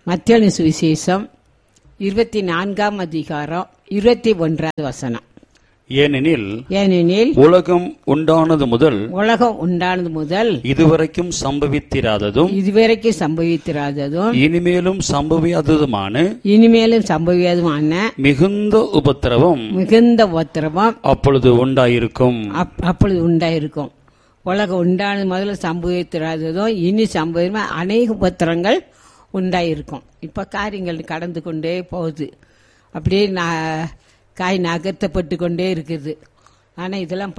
மத்தியான சுவிசேஷம் இருபத்தி நான்காம் அதிகாரம் இருபத்தி ஒன்றாவது வசனம் ஏனெனில் ஏனெனில் உலகம் உண்டானது முதல் உலகம் உண்டானது முதல் இதுவரைக்கும் சம்பவித்திராததும் இதுவரைக்கும் சம்பவித்திராததும் இனிமேலும் சம்பவியாததுமான இனிமேலும் சம்பவியாதமான மிகுந்த உபத்திரவம் மிகுந்த உத்திரவம் அப்பொழுது உண்டாயிருக்கும் அப்- அப்பொழுது உண்டாயிருக்கும் உலகம் உண்டானது முதல்ல சம்பவித்திராததும் இனி சம்பவமா அநேக உபத்திரங்கள் உண்டாயிருக்கும் இப்ப காரியங்கள் கடந்து கொண்டே போகுது அப்படியே நா- காய் நகர்த்தப்பட்டு கொண்டே இருக்குது ஆனா இதெல்லாம்